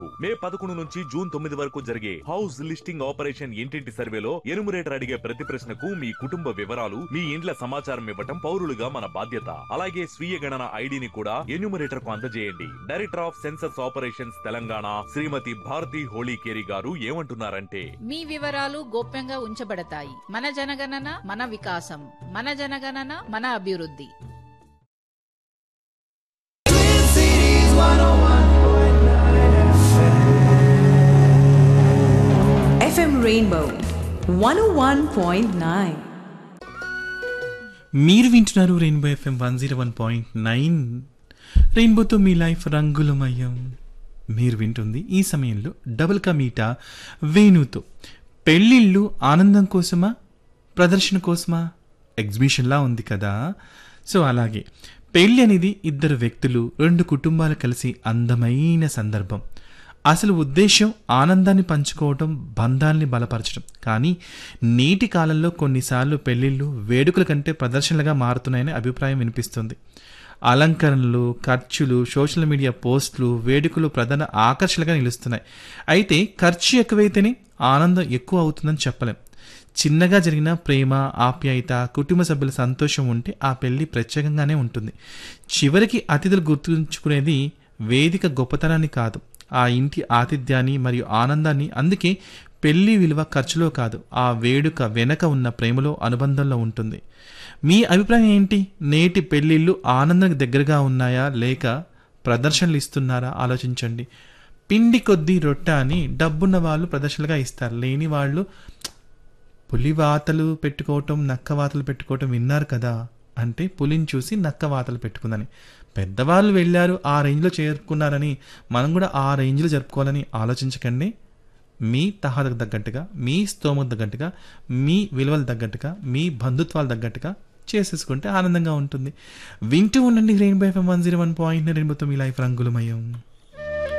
మే పదకొండు నుంచి జూన్ తొమ్మిది వరకు జరిగే హౌస్ లిస్టింగ్ ఆపరేషన్ ఇంటింటి సర్వేలో ఎనుమరేటర్ అడిగే ప్రతి ప్రశ్నకు మీ కుటుంబ వివరాలు మీ ఇండ్ల సమాచారం ఇవ్వటం పౌరులుగా మన బాధ్యత అలాగే స్వీయ గణన ఐడిని కూడా ఎన్యూమరేటర్ కు అందజేయండి director of census operations Telangana శ్రీమతి భారతి హోళీకేరి గారు ఏమంటున్నారంటే మీ వివరాలు గోప్యంగా ఉంచబడతాయి మన జనగణన మన వికాసం మన జనగణన మన అభివృద్ధి FM Rainbow 101.9. మీరు వింటున్నారు rainbow FM one zero one point nine రెయిన్బోతో మీ లైఫ్ రంగులమయం మీరు వింటుంది ఈ సమయంలో డబుల్ కమీటా వేణుతో పెళ్ళిళ్ళు ఆనందం కోసమా ప్రదర్శన కోసమా ఎగ్జిబిషన్లా ఉంది కదా సో అలాగే పెళ్ళి అనేది ఇద్దరు వ్యక్తులు రెండు కుటుంబాలు కలిసి అందమైన సందర్భం అసలు ఉద్దేశం ఆనందాన్ని పంచుకోవటం బంధాల్ని బలపరచడం కానీ నేటి కాలంలో కొన్నిసార్లు పెళ్ళిళ్ళు వేడుకల కంటే ప్రదర్శనలుగా మారుతున్నాయని అభిప్రాయం వినిపిస్తుంది అలంకరణలు ఖర్చులు సోషల్ మీడియా పోస్టులు వేడుకలు ప్రధాన ఆకర్షణగా నిలుస్తున్నాయి అయితే ఖర్చు ఎక్కువైతేనే ఆనందం ఎక్కువ అవుతుందని చెప్పలేం చిన్నగా జరిగిన ప్రేమ ఆప్యాయత కుటుంబ సభ్యుల సంతోషం ఉంటే ఆ పెళ్లి ప్రత్యేకంగానే ఉంటుంది చివరికి అతిథులు గుర్తుంచుకునేది వేదిక గొప్పతనాన్ని కాదు ఆ ఇంటి ఆతిథ్యాన్ని మరియు ఆనందాన్ని అందుకే పెళ్లి విలువ ఖర్చులో కాదు ఆ వేడుక వెనక ఉన్న ప్రేమలో అనుబంధంలో ఉంటుంది మీ అభిప్రాయం ఏంటి నేటి పెళ్ళిళ్ళు ఆనందానికి దగ్గరగా ఉన్నాయా లేక ప్రదర్శనలు ఇస్తున్నారా ఆలోచించండి పిండి కొద్దీ రొట్టె అని డబ్బున్న వాళ్ళు ప్రదర్శనలుగా ఇస్తారు లేని వాళ్ళు పులి వాతలు పెట్టుకోవటం నక్క వాతలు పెట్టుకోవటం విన్నారు కదా అంటే పులిని చూసి నక్క వాతలు పెట్టుకుందని పెద్దవాళ్ళు వెళ్ళారు ఆ రేంజ్లో చేరుకున్నారని మనం కూడా ఆ రేంజ్లో జరుపుకోవాలని ఆలోచించకండి మీ తహాలకు తగ్గట్టుగా మీ స్తోమకు తగ్గట్టుగా మీ విలువలు తగ్గట్టుగా మీ బంధుత్వాలు తగ్గట్టుగా చేసేసుకుంటే ఆనందంగా ఉంటుంది వింటూ ఉండండి rainbow FM one zero one point రెయిన్బోతో మీ లైఫ్ రంగులమయం